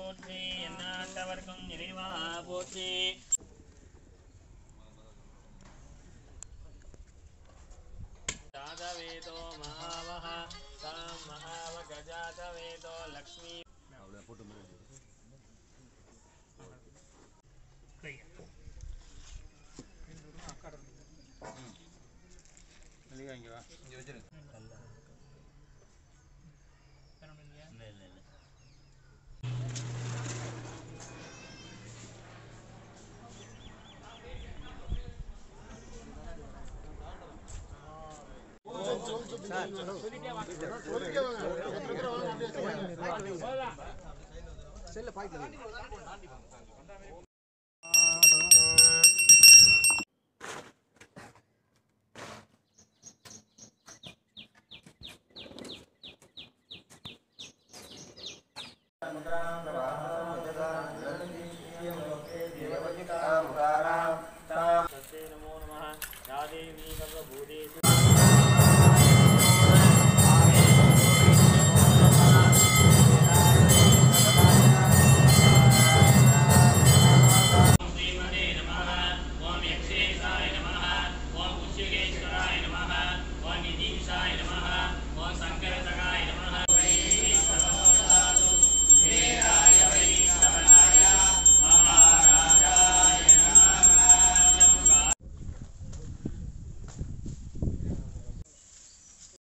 போற்றி எந்நாட்டவர்க்கும் இறைவா போற்றி ஜாதவேதோ மகாவஹ தாம் மகாவ கஜாதவேதோ லக்ஷ்மி இல்ல இல்ல இல்ல तस्यै नमो नमः या देवी सर्वभूतेषु